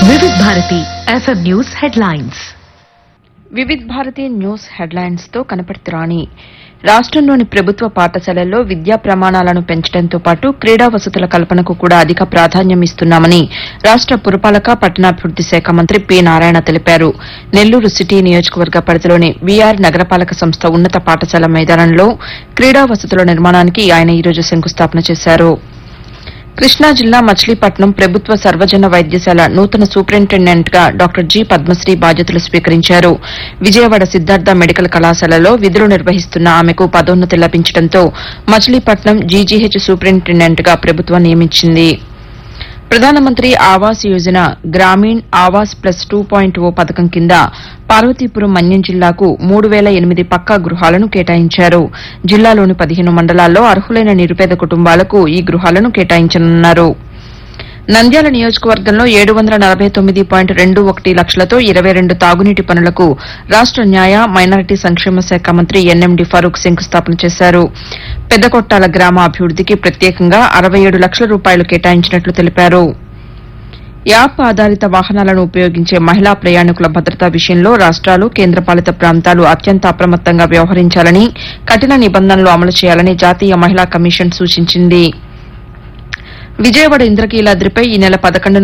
వివిధ Bharati FM news headlines Vividh Bharati news headlines తో కనపడుతు రాణి రాష్ట్రంలోని ప్రభుత్వ పాఠశాలల్లో విద్యా ప్రమాణాలను పెంచడంతో పాటు క్రీడా వసతుల కల్పనకు కూడా అధిక ప్రాధాన్యం ఇస్తున్నామని రాష్ట పురపాలక పట్టణాభివృద్ది శాఖ మంత్రి పి నారాయణ తెలిపారు నెల్లూరు సిటీ నియోజకవర్గ పరిధిలోని వీఆర్ నగరపాలక సంస్థ ఉన్నత పాఠశాల మైదానంలో క్రీడా వసతుల నిర్మాణానికి ఆయన ఈరోజు శంకుస్థాపన చేశారు కృష్ణా జిల్లా మచిలీపట్నం ప్రభుత్వ సర్వజన వైద్యశాల నూతన సూపరింటెండెంట్ గా డాక్టర్ జి పద్మశ్రీ బాధ్యతలు స్వీకరించారు విజయవాడ సిద్దార్థ మెడికల్ కళాశాలలో విధులు నిర్వహిస్తున్న ఆమెకు పదోన్నతి లభించడంతో మచిలీపట్నం జీజీహెచ్ సూపరింటెండెంట్ గా ప్రభుత్వం నియమించింది ప్రధానమంత్రి Awas Yojana Gramin Awas plus two point O పథకం కింద పార్వతీపురం మన్యం జిల్లాకు మూడు వేల ఎనిమిది పక్కా గృహాలను కేటాయించారు జిల్లాలోని పదిహేను మండలాల్లో అర్హులైన నిరుపేద కుటుంబాలకు ఈ గృహాలను కేటాయించనున్నారు నంద్యాల నియోజకవర్గంలో ఏడు వందల నలభై తొమ్మిది పాయింట్ రెండు ఒకటి లక్షలతో ఇరవై రెండు తాగునీటి పనులకు రాష్ట న్యాయ మైనారిటీ సంక్షేమ శాఖ మంత్రి ఎన్ఎండి ఫరూక్ శంకుస్థాపన చేశారు పెద్దకొట్టాల గ్రామ అభివృద్దికి ప్రత్యేకంగా అరవై ఏడు లక్షల రూపాయలు కేటాయించినట్లు తెలిపారు యాప్ ఆధారిత వాహనాలను ఉపయోగించే మహిళా ప్రయాణికుల భద్రత విషయంలో రాష్ట్రాలు కేంద్రపాలిత ప్రాంతాలు అత్యంత అప్రమత్తంగా వ్యవహరించాలని కఠిన నిబంధనలు అమలు చేయాలని జాతీయ మహిళా కమిషన్ సూచించింది విజయవాడ ఇంద్రకీలాద్రిపై ఈ నెల పదకొండున